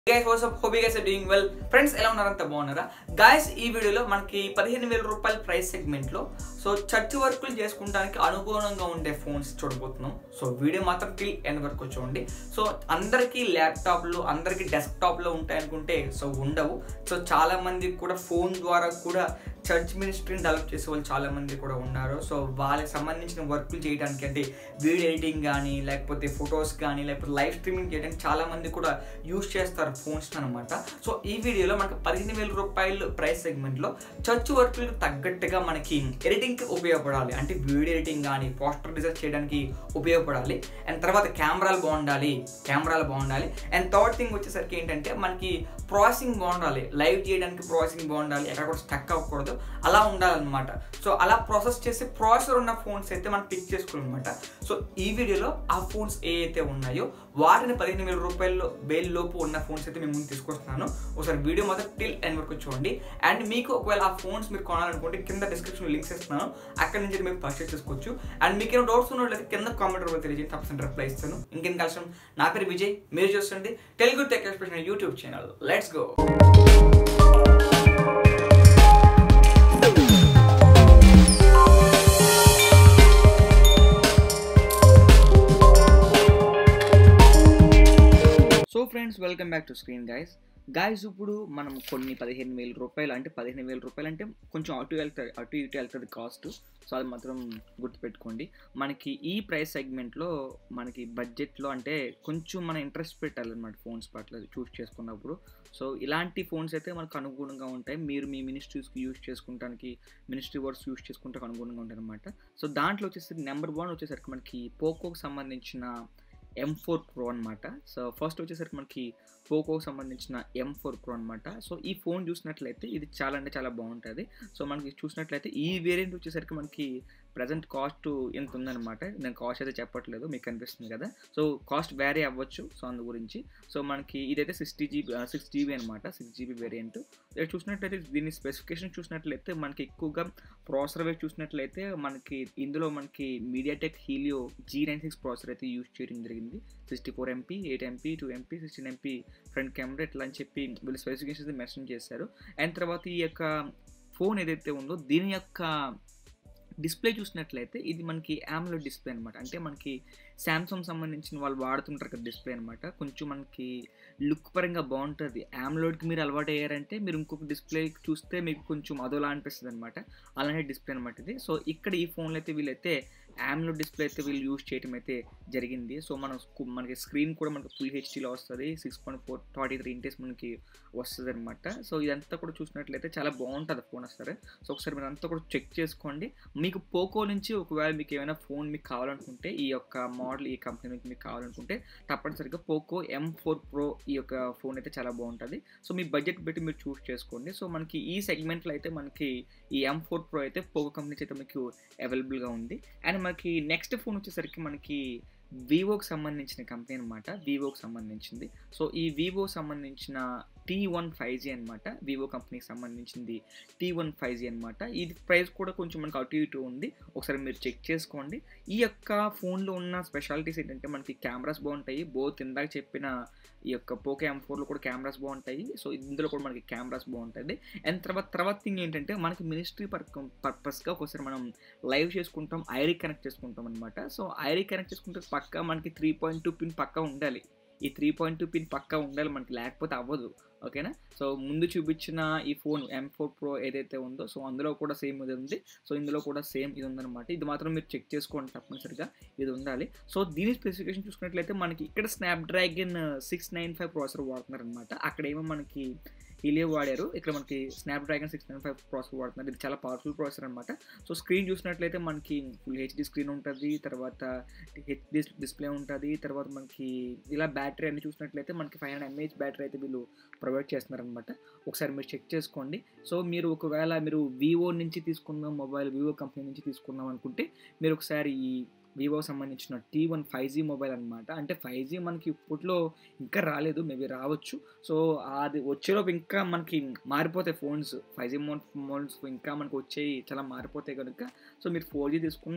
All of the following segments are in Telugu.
guys what's up hope guys doing well friends ఎలా ఉన్నారంత బాగున్నారా గాయస్ ఈ వీడియోలో మనకి పదిహేను వేల రూపాయల ప్రైస్ సెగ్మెంట్ లో సో చర్చ్ వర్కులు చేసుకుంటానికి అనుగుణంగా ఉండే ఫోన్స్ చూడబోతున్నాం సో వీడియో మాత్రం టిల్ ఎండ్ వరకు చూడండి సో అందరికీ ల్యాప్టాప్లు అందరికీ డెస్క్టాప్లో ఉంటాయి అనుకుంటే సో ఉండవు సో చాలా మంది కూడా ఫోన్ ద్వారా కూడా చర్చ్ మినిస్ట్రీని డెవలప్ చేసే వాళ్ళు చాలా మంది కూడా ఉన్నారు సో వాళ్ళకి సంబంధించిన వర్క్లు చేయడానికి అంటే వీడియో ఎడిటింగ్ కానీ లేకపోతే ఫొటోస్ కానీ లేకపోతే లైవ్ స్ట్రీమింగ్ చేయడానికి చాలా మంది కూడా యూస్ చేస్తారు ఫోన్స్ అనమాట సో ఈ వీడియోలో మనకి పదిహేను వేల రూపాయలు ప్రైస్ సెగ్మెంట్లో చర్చ్ వర్క్లకు తగ్గట్టుగా మనకి ఎడిటింగ్కి ఉపయోగపడాలి అంటే వీడియో ఎడిటింగ్ కానీ పోస్టర్ డిజైన్ చేయడానికి ఉపయోగపడాలి అండ్ తర్వాత కెమెరాలు బాగుండాలి కెమెరాలు బాగుండాలి అండ్ థర్డ్ థింగ్ వచ్చేసరికి ఏంటంటే మనకి ప్రాసెసింగ్ బాగుండాలి లైవ్ చేయడానికి ప్రాసెసింగ్ బాగుండాలి ఎక్కడ కూడా స్టక్ అవ్వకూడదు అలా ఉండాలన్నమాట సో అలా ప్రాసెస్ చేసి ప్రాసెసర్ ఉన్న ఫోన్స్ అయితే మనం పిక్ చేసుకోవాలన్నమాట సో ఈ వీడియోలో ఆ ఫోన్స్ ఏ అయితే ఉన్నాయో వాటిని పదిహేను వేల రూపాయలు వేల లోపు ఉన్న ఫోన్స్ అయితే మేము ముందు తీసుకొస్తున్నాను ఒకసారి వీడియో మాత్రం టిల్ ఎండ్ వరకు చూడండి అండ్ మీకు ఒకవేళ ఆ ఫోన్స్ మీరు కొనాలనుకుంటే కింద డిస్క్రిప్షన్ లింక్స్ ఇస్తున్నాను అక్కడ నుంచి మీరు పర్చేస్ చేసుకోవచ్చు అండ్ మీకు ఏమైనా డౌట్స్ ఉన్నట్లయితే కింద కామెంట్ రూపంలో తెలియజేయండి తప్పకుండా రిప్లై ఇస్తాను ఇంకేం కలిసి నా పేరు విజయ్ మీరు చూస్తుంటే Telugu tech expression YouTube channel let's go so friends welcome back to screen guys guys ఇప్పుడు మనం కొన్ని పదిహేను వేల రూపాయలు అంటే పదిహేను వేల రూపాయలు అంటే కొంచెం అటు వెళ్తుంది అటు ఇటు వెళ్తుంది కాస్ట్ సో అది మాత్రం గుర్తుపెట్టుకోండి మనకి ఈ ప్రైస్ సెగ్మెంట్లో మనకి బడ్జెట్లో అంటే కొంచెం మన ఇంట్రెస్ట్ పెట్టాలన్నమాట ఫోన్స్ పట్ల చూస్ చేసుకున్నప్పుడు సో ఇలాంటి ఫోన్స్ అయితే మనకు అనుగుణంగా ఉంటాయి మీరు మీ మినిస్ట్రీస్కి యూస్ చేసుకుంటానికి మినిస్ట్రీ వర్క్స్ యూస్ చేసుకుంటానికి అనుగుణంగా ఉంటాయి అనమాట సో దాంట్లో వచ్చేసరికి నెంబర్ వన్ వచ్చేసరికి మనకి పోకోకి సంబంధించిన ఎం ఫోర్ ప్రో అనమాట సో ఫస్ట్ వచ్చేసరికి మనకి పోకోకి సంబంధించిన ఎం ఫోర్ ప్రో అనమాట సో ఈ ఫోన్ చూసినట్లయితే ఇది చాలా అంటే చాలా బాగుంటుంది సో మనకి చూసినట్లయితే ఈ వేరియంట్ వచ్చేసరికి మనకి ప్రజెంట్ కాస్ట్ ఎంత ఉందన్నమాట నేను కాస్ట్ అయితే చెప్పట్లేదు మీకు కనిపిస్తుంది కదా సో కాస్ట్ వ్యారీ అవ్వచ్చు సో అందు గురించి సో మనకి ఇదైతే సిక్స్టీ జీబీ సిక్స్ జీబీ అనమాట సిక్స్ జీబీ వేరియంట్ చూసినట్లయితే దీని స్పెసిఫికేషన్ చూసినట్లయితే మనకి ఎక్కువగా ప్రాసెసర్ వైపు చూసినట్లయితే మనకి ఇందులో మనకి MediaTek Helio G nine six processor అయితే యూజ్ చేయడం జరిగింది sixty four MP eight MP two MP sixteen MP front camera ఇట్లా అని చెప్పి వీళ్ళు స్పెసిఫికేషన్స్ మెన్షన్ చేశారు అండ్ తర్వాత ఈ యొక్క ఫోన్ ఏదైతే ఉందో దీని యొక్క డిస్ప్లే చూసినట్లయితే ఇది మనకి యామ్లో డిస్ప్లే అనమాట అంటే మనకి శాంసంగ్ సంబంధించిన వాళ్ళు వాడుతుంటారు కదా డిస్ప్లే అనమాట కొంచెం మనకి లుక్ పరంగా బాగుంటుంది యామ్లోడ్కి మీరు అలవాటు అయ్యారంటే మీరు ఇంకొక డిస్ప్లే చూస్తే మీకు కొంచెం అదోలా అనిపిస్తుంది అనమాట అలానే డిస్ప్లే అనమాట ఇది సో ఇక్కడ ఈ ఫోన్లో అయితే వీళ్ళైతే యామ్లో డిస్ప్లే అయితే వీళ్ళు యూజ్ చేయడం అయితే జరిగింది సో మనం మనకి స్క్రీన్ కూడా మనకి ఫుల్ హెచ్డీలో వస్తుంది six point four forty three inches మనకి వస్తుంది అనమాట సో ఇదంతా కూడా చూసినట్లయితే చాలా బాగుంటుంది ఫోన్ వస్తారు సో ఒకసారి మీరు అంతా కూడా చెక్ చేసుకోండి మీకు పోకో నుంచి ఒకవేళ మీకు ఏమైనా ఫోన్ మీకు కావాలనుకుంటే ఈ యొక్క మోడల్ ఈ కంపెనీ నుంచి మీకు కావాలనుకుంటే తప్పనిసరిగా పోకో ఎం ఫోర్ ప్రో ఈ యొక్క ఫోన్ అయితే చాలా బాగుంటుంది సో మీ బడ్జెట్ బట్టి మీరు చూస్ చేసుకోండి సో మనకి ఈ సెగ్మెంట్లో అయితే మనకి ఈ ఎం ఫోర్ ప్రో అయితే పోకో కంపెనీ అయితే మీకు అవైలబుల్గా ఉంది అండ్ మనకి నెక్స్ట్ ఫోన్ వచ్చేసరికి మనకి వివోకి సంబంధించిన కంపెనీ అనమాట వివోకి సంబంధించింది సో ఈ వివో సంబంధించిన టీ వన్ ఫైవ్ జీ అనమాట వివో కంపెనీకి సంబంధించింది టీ వన్ ఫైవ్ జీ అనమాట ఇది ప్రైస్ కూడా కొంచెం మనకు అటు ఇటు ఉంది ఒకసారి మీరు చెక్ చేసుకోండి ఈ యొక్క ఫోన్లో ఉన్న స్పెషాలిటీస్ ఏంటంటే మనకి కెమెరాస్ బాగుంటాయి బోత్ ఇందాక చెప్పిన ఈ యొక్క పోకే ఎం ఫోర్లో కూడా కెమెరాస్ బాగుంటాయి సో ఇందులో కూడా మనకి కెమెరాస్ బాగుంటుంది అండ్ తర్వాత తర్వాత థింగ్ ఏంటంటే మనకి మినిస్ట్రీ పర్ పర్పస్గా ఒకసారి మనం లైవ్ చేసుకుంటాం ఐరీ కనెక్ట్ చేసుకుంటాం అనమాట సో ఐరీ కనెక్ట్ చేసుకుంటే పక్కా మనకి త్రీ పాయింట్ టూ పిన్ పక్కా ఉండాలి ఈ త్రీ పాయింట్ టూ పిన్ పక్కా ఉండాలి మనకి లేకపోతే అవ్వదు ఓకేనా సో ముందు చూపించిన ఈ ఫోన్ ఎం ఫోర్ ప్రో ఏదైతే ఉందో సో అందులో కూడా సేమ్ ఇది ఉంది సో ఇందులో కూడా సేమ్ ఇది ఉందన్నమాట ఇది మాత్రం మీరు చెక్ చేసుకోండి తప్పనిసరిగా ఇది ఉండాలి సో దీని స్పెసిఫికేషన్ చూసుకున్నట్లయితే మనకి ఇక్కడ Snapdragon six nine five processor వాడుతున్నారు అనమాట అక్కడేమో మనకి హీలియో వాడారు ఇక్కడ మనకి Snapdragon six nine five processor వాడుతున్నారు ఇది చాలా పవర్ఫుల్ ప్రాసెసర్ అనమాట సో స్క్రీన్ చూసినట్లయితే మనకి ఫుల్ హెచ్డి స్క్రీన్ ఉంటుంది తర్వాత హెచ్డి డిస్ప్లే ఉంటుంది తర్వాత మనకి ఇలా బ్యాటరీ అన్ని చూసినట్లయితే మనకి ఫైవ్ హండ్రెడ్ ఎంఏహెచ్ బ్యాటరీ అయితే వీళ్ళు ప్రొవైడ్ చేస్తున్నారనమాట ఒకసారి మీరు చెక్ చేసుకోండి సో మీరు ఒకవేళ మీరు వివో నుంచి తీసుకుందాం మొబైల్ వివో కంపెనీ నుంచి తీసుకుందాం అనుకుంటే మీరు ఒకసారి ఈ వివో సంబంధించిన T one five G mobile అనమాట అంటే ఫైవ్ జీ మనకి ఇప్పట్లో ఇంకా రాలేదు మేబీ రావచ్చు సో అది వచ్చేలోపు ఇంకా మనకి మారిపోతాయి ఫోన్స్ ఫైవ్ జీ మోన్స్ ఇంకా మనకు వచ్చేవి చాలా మారిపోతాయి కనుక సో మీరు ఫోర్ జీ తీసుకున్న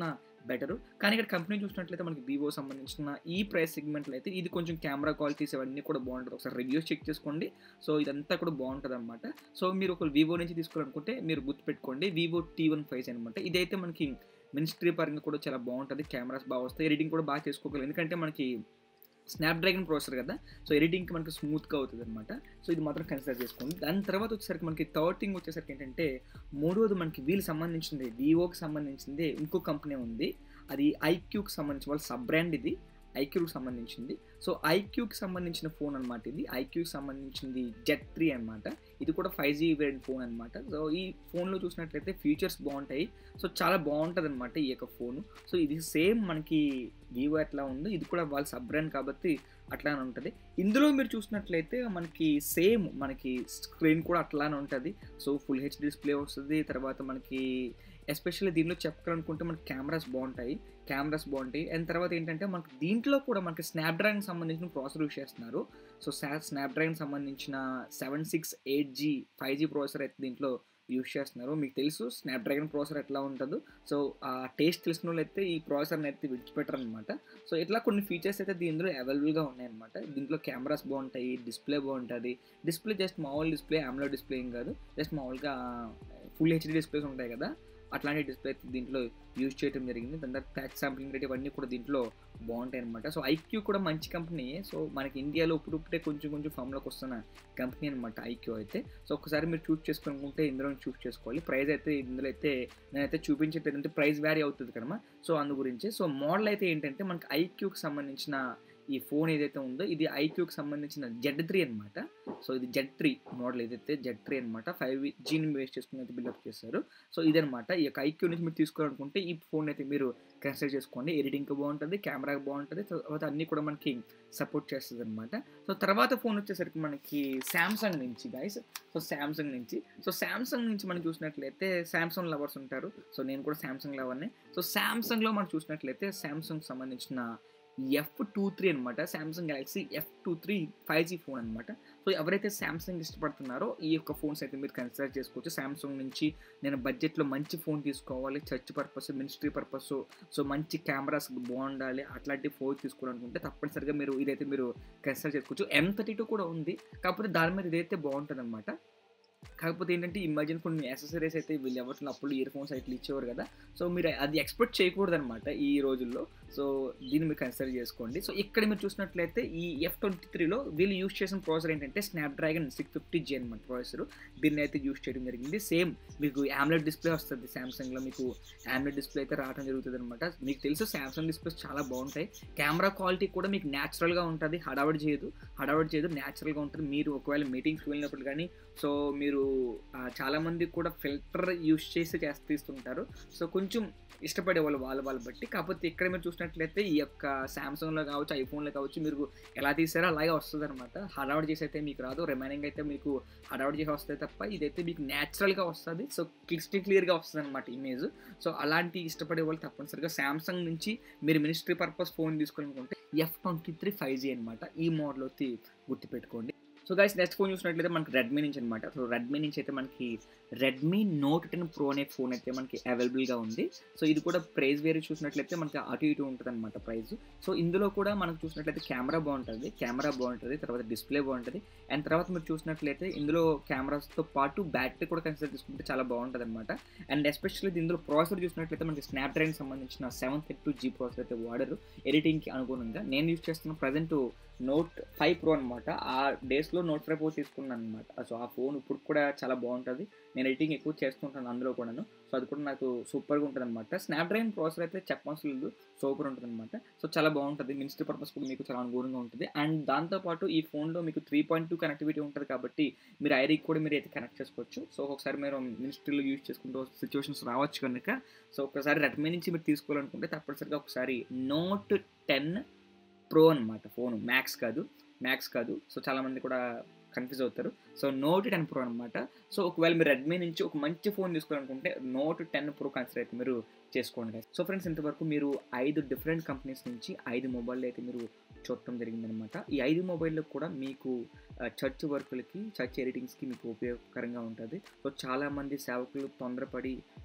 బెటర్ కానీ ఇక్కడ కంపెనీ చూసినట్లయితే మనకి వివో సంబంధించిన ఈ ప్రైస్ సెగ్మెంట్లో అయితే ఇది కొంచెం కెమెరా క్వాలిటీస్ అవన్నీ కూడా బాగుంటుంది ఒకసారి రివ్యూస్ చెక్ చేసుకోండి సో ఇదంతా కూడా బాగుంటుంది అనమాట సో మీరు ఒక వివో నుంచి తీసుకోవాలనుకుంటే మీరు గుర్తుపెట్టుకోండి వివో టీ వన్ ఫైవ్ అనమాట ఇదైతే మనకి మినిస్ట్రీ పరంగా కూడా చాలా బాగుంటుంది కెమెరాస్ బాగా వస్తాయి ఎడిటింగ్ కూడా బాగా చేసుకోగలరు ఎందుకంటే మనకి స్నాప్డ్రాగన్ ప్రాసెసర్ కదా సో ఎడిటింగ్కి మనకి స్మూత్గా అవుతుంది అనమాట సో ఇది మాత్రం కన్సిడర్ చేసుకోండి దాని తర్వాత వచ్చేసరికి మనకి థర్డ్ థింగ్ వచ్చేసరికి ఏంటంటే మూడోది మనకి వీళ్ళు సంబంధించింది వివోకి సంబంధించింది ఇంకో కంపెనీ ఉంది అది ఐక్యూకి సంబంధించి వాళ్ళ సబ్ బ్రాండ్ ఇది ఐక్యూకి సంబంధించింది సో ఐక్యూకి సంబంధించిన ఫోన్ అనమాట ఇది ఐక్యూకి సంబంధించింది జెట్ త్రీ అనమాట ఇది కూడా ఫైవ్ జీ వేరియంట్ ఫోన్ అనమాట సో ఈ ఫోన్లో చూసినట్లయితే ఫీచర్స్ బాగుంటాయి సో చాలా బాగుంటుంది అనమాట ఈ యొక్క ఫోన్ సో ఇది సేమ్ మనకి వివో ఎట్లా ఉందో ఇది కూడా వాళ్ళ సబ్ బ్రాండ్ కాబట్టి అట్లానే ఉంటుంది ఇందులో మీరు చూసినట్లయితే మనకి సేమ్ మనకి స్క్రీన్ కూడా అట్లానే ఉంటుంది సో ఫుల్ హెచ్ డిస్ప్లే వస్తుంది తర్వాత మనకి ఎస్పెషల్లీ దీనిలో చెప్పాలనుకుంటే మనకి కెమెరాస్ బాగుంటాయి కెమెరాస్ బాగుంటాయి అండ్ తర్వాత ఏంటంటే మనకి దీంట్లో కూడా మనకి స్నాప్డ్రాగన్ సంబంధించిన ప్రాసెసర్ యూస్ చేస్తున్నారు సో స్నాప్డ్రాగన్ సంబంధించిన seven six eight G five G processor అయితే దీంట్లో యూస్ చేస్తున్నారు మీకు తెలుసు స్నాప్డ్రాగన్ ప్రాసెసర్ ఎట్లా ఉంటుందో సో ఆ టేస్ట్ తెలిసిన వాళ్ళు అయితే ఈ ప్రాసెసర్ని అయితే విడిచిపెట్టరు అనమాట సో ఇట్లా కొన్ని ఫీచర్స్ అయితే దీనిలో అవైలబుల్గా ఉన్నాయన్నమాట దీంట్లో కెమెరాస్ బాగుంటాయి డిస్ప్లే బాగుంటుంది డిస్ప్లే జస్ట్ మామూలు డిస్ప్లే ఆమ్లో డిస్ప్లే ఏం కాదు జస్ట్ మామూలుగా ఫుల్ హెచ్డీ డిస్ప్లేస్ ఉంటాయి కదా అట్లాంటి డిస్ప్లే దీంట్లో యూజ్ చేయడం జరిగింది దాని తర్వాత టచ్ శాంప్లింగ్ రేట్ ఇవన్నీ కూడా దీంట్లో బాగుంటాయి అనమాట సో ఐక్యూ కూడా మంచి కంపెనీ సో మనకి ఇండియాలో ఇప్పుడే కొంచెం కొంచెం ఫామ్లోకి వస్తున్న కంపెనీ అనమాట ఐక్యూ అయితే సో ఒకసారి మీరు చూస్ చేసుకోనుకుంటే ఇందులో చూస్ చేసుకోవాలి ప్రైస్ అయితే ఇందులో అయితే నేనైతే చూపించేది అంటే ప్రైస్ వ్యారీ అవుతుంది కదమ్మా సో అందు గురించి సో మోడల్ అయితే ఏంటంటే మనకి ఐక్యూకి సంబంధించిన ఈ ఫోన్ ఏదైతే ఉందో ఇది ఐక్యూకి సంబంధించిన జెడ్ త్రీ అనమాట సో ఇది జెడ్ త్రీ మోడల్ ఏదైతే జెడ్ త్రీ అనమాట ఫైవ్ జీని వేస్ట్ చేసుకుని అయితే బిల్డప్ చేస్తారు సో ఇదనమాట ఈ యొక్క ఐక్యూ నుంచి మీరు తీసుకోవాలనుకుంటే ఈ ఫోన్ అయితే మీరు కన్సిడర్ చేసుకోండి ఎడిటింగ్ బాగుంటుంది కెమెరా బాగుంటుంది తర్వాత అన్నీ కూడా మనకి సపోర్ట్ చేస్తుంది అనమాట సో తర్వాత ఫోన్ వచ్చేసరికి మనకి శాంసంగ్ నుంచి గైస్ సో శాంసంగ్ నుంచి సో శాంసంగ్ నుంచి మనం చూసినట్లయితే శాంసంగ్ లవర్స్ ఉంటారు సో నేను కూడా శాంసంగ్ లవర్ని సో శాంసంగ్లో మనం చూసినట్లయితే శాంసంగ్ సంబంధించిన ఎఫ్ టూ త్రీ అనమాట Samsung Galaxy F two three five G phone అనమాట సో ఎవరైతే శాంసంగ్ ఇష్టపడుతున్నారో ఈ యొక్క ఫోన్స్ అయితే మీరు కన్సిడర్ చేసుకోవచ్చు శాంసంగ్ నుంచి నేను బడ్జెట్లో మంచి ఫోన్ తీసుకోవాలి church purpose ministry purpose so మంచి కెమెరాస్ బాగుండాలి అట్లాంటి ఫోన్ తీసుకోవాలనుకుంటే తప్పనిసరిగా మీరు ఇదైతే మీరు కన్సిడర్ చేసుకోవచ్చు ఎం థర్టీ టూ కూడా ఉంది కాకపోతే దాని మీద ఇదైతే బాగుంటుంది అనమాట కాకపోతే ఏంటంటే ఇమాజిన్ కొన్ని యాక్సెసరీస్ అయితే వీళ్ళు ఎవరు అప్పుడు ఇయర్ ఫోన్స్ అయితే ఇచ్చేవారు కదా సో మీరు అది ఎక్స్పెక్ట్ చేయకూడదు అనమాట ఈ రోజుల్లో సో దీన్ని మీరు కన్సిడర్ చేసుకోండి సో ఇక్కడ మీరు చూసినట్లయితే ఈ ఎఫ్ ట్వంటీ త్రీలో వీళ్ళు యూస్ చేసిన ప్రాసెసర్ ఏంటంటే స్నాప్డ్రాగన్ సిక్స్ ఫిఫ్టీ జీ అనమాట ప్రాసెసర్ దీన్ని అయితే యూస్ చేయడం జరిగింది సేమ్ మీకు ఆమ్లెట్ డిస్ప్లే వస్తుంది శాంసంగ్లో మీకు ఆమ్లెట్ డిస్ప్లే అయితే రావడం జరుగుతుంది అనమాట మీకు తెలుసు శాంసంగ్ డిస్ప్లేస్ చాలా బాగుంటాయి కెమెరా క్వాలిటీ కూడా మీకు న్యాచురల్గా ఉంటుంది హడావడి చేయదు హడావడి చేయదు న్యాచురల్గా ఉంటుంది మీరు ఒకవేళ మీటింగ్స్కి వెళ్ళినప్పుడు కానీ సో మీరు చాలామంది కూడా ఫిల్టర్ యూస్ చేసి చేసి తీస్తుంటారు సో కొంచెం ఇష్టపడే వాళ్ళు వాళ్ళ వాళ్ళు బట్టి కాకపోతే ఇక్కడ మీరు చూసినట్లయితే ఈ యొక్క శాంసంగ్లో కావచ్చు ఐఫోన్లో కావచ్చు మీరు ఎలా తీసారో అలాగే వస్తుంది అనమాట హడావడి చేసి అయితే మీకు రాదు రిమైనింగ్ అయితే మీకు హడావడి చేసి వస్తాయి తప్ప ఇదైతే మీకు న్యాచురల్గా వస్తుంది సో క్లిస్టిక్ క్లియర్గా వస్తుంది అనమాట ఇమేజ్ సో అలాంటి ఇష్టపడే వాళ్ళు తప్పనిసరిగా శాంసంగ్ నుంచి మీరు మినిస్ట్రీ పర్పస్ ఫోన్ తీసుకోవాలనుకుంటే F twenty three five G అనమాట ఈ మోడల్ వచ్చి గుర్తుపెట్టుకోండి సో గైస్ నెక్స్ట్ ఫోన్ చూసినట్లయితే మనకి రెడ్మీ నుంచి అనమాట సో రెడ్మీ నుంచి అయితే మనకి రెడ్మీ నోట్ టెన్ ప్రో అనే ఫోన్ అయితే మనకి అవైలబుల్గా ఉంది సో ఇది కూడా ప్రైస్ వేరే చూసినట్లయితే మనకి అటు ఇటు ఉంటుంది అనమాట ప్రైస్ సో ఇందులో కూడా మనకు చూసినట్లయితే కెమెరా బాగుంటుంది కెమెరా బాగుంటుంది తర్వాత డిస్ప్లే బాగుంటుంది అండ్ తర్వాత మీరు చూసినట్లయితే ఇందులో కెమెరాస్తో పాటు బ్యాటరీ కూడా కన్సిడర్ చేసుకుంటే చాలా బాగుంటుంది అనమాట అండ్ ఎస్పెషల్లీ ఇందులో ప్రాసెసర్ చూసినట్లయితే మనకి స్నాప్డ్రాగన్ సంబంధించిన seven thirty two G processor అయితే వాడరు ఎడిటింగ్కి అనుగుణంగా నేను యూజ్ చేస్తున్న ప్రజెంట్ నోట్ ఫైవ్ ప్రో అనమాట ఆ డేస్లో నోట్ ఫైవ్ ప్రో తీసుకున్నాను అనమాట సో ఆ ఫోన్ ఇప్పుడు కూడా చాలా బాగుంటుంది నేను ఎడిటింగ్ ఎక్కువ చేస్తుంటాను అందులో కూడాను సో అది కూడా నాకు సూపర్గా ఉంటుంది అనమాట స్నాప్డ్రాగన్ ప్రాసెసర్ అయితే చెప్పవలసిన లేదు సూపర్ ఉంటుంది అనమాట సో చాలా బాగుంటుంది మినిస్ట్రీ పర్పస్ కూడా మీకు చాలా అనుకూలంగా ఉంటుంది అండ్ దాంతోపాటు ఈ ఫోన్లో మీకు త్రీ పాయింట్ టూ కనెక్టివిటీ ఉంటుంది కాబట్టి మీరు ఐరీకి కూడా మీరు అయితే కనెక్ట్ చేసుకోవచ్చు సో ఒకసారి మీరు మినిస్ట్రీలో యూజ్ చేసుకుంటూ సిచ్యువేషన్స్ రావచ్చు కనుక సో ఒకసారి రెడ్మీ నుంచి మీరు తీసుకోవాలనుకుంటే తప్పనిసరిగా ఒకసారి నోట్ టెన్ ప్రో అనమాట ఫోన్ మ్యాక్స్ కాదు మ్యాక్స్ కాదు సో చాలామంది కూడా కన్ఫ్యూజ్ అవుతారు సో నోట్ టెన్ ప్రో అనమాట సో ఒకవేళ మీరు రెడ్మీ నుంచి ఒక మంచి ఫోన్ తీసుకోవాలనుకుంటే నోట్ టెన్ ప్రో కన్సిడర్ అయితే మీరు చేసుకోండి సో ఫ్రెండ్స్ ఇంతవరకు మీరు ఐదు డిఫరెంట్ కంపెనీస్ నుంచి ఐదు మొబైల్ అయితే మీరు చూడటం జరిగిందనమాట ఈ ఐదు మొబైల్లో కూడా మీకు చర్చ్ వర్కులకి చర్చ్ ఎడిటింగ్స్కి మీకు ఉపయోగకరంగా ఉంటుంది సో చాలామంది సేవకులు తొందరపడి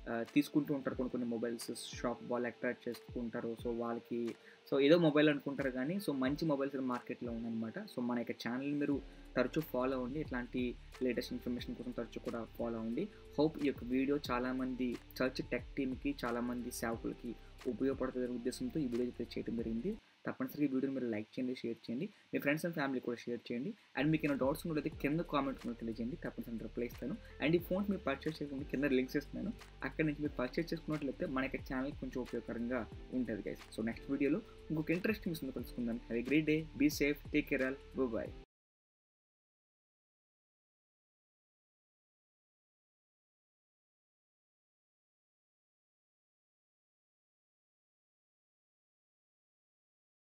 ఆ, తీసుకుంటూ ఉంటారు కొన్ని కొన్ని మొబైల్స్ షాప్ వాళ్ళు అట్రాక్ట్ చేసుకుంటారు సో వాళ్ళకి సో ఏదో మొబైల్ అనుకుంటారు కానీ సో మంచి మొబైల్స్ మార్కెట్లో ఉందన్నమాట సో మన యొక్క ఛానల్ మీరు తరచూ ఫాలో అవ్వండి ఇట్లాంటి లేటెస్ట్ ఇన్ఫర్మేషన్ కోసం తరచూ కూడా ఫాలో అవ్వండి హోప్ ఈ యొక్క వీడియో చాలామంది చర్చ్ టెక్ టీమ్కి చాలామంది సేవకులకి ఉపయోగపడుతుందనే ఉద్దేశంతో ఈ వీడియో అయితే చేయడం జరిగింది తప్పనిసరిగా ఈ వీడియోని మీరు లైక్ చేయండి షేర్ చేయండి మీ ఫ్రెండ్స్ అండ్ ఫ్యామిలీ కూడా షేర్ చేయండి అండ్ మీకు ఏమైనా డౌట్స్ ఉన్నట్లయితే కింద కామెంట్ కూడా తెలియజేయండి తప్పనిసరిగా రిప్లై ఇస్తాను అండ్ ఈ ఫోన్స్ మీరు పర్చేస్ చేసుకుంటే కింద లింక్స్ ఇస్తున్నాను అక్కడ నుంచి మీరు పర్చేస్ చేసుకున్నట్లయితే మన యొక్క ఛానల్ కొంచెం ఉపయోగకరంగా ఉంటుంది గైస్ సో నెక్స్ట్ వీడియోలో ఇంకొక ఇంట్రెస్టింగ్ తెలుసుకుందాం have a great day be safe take care all bye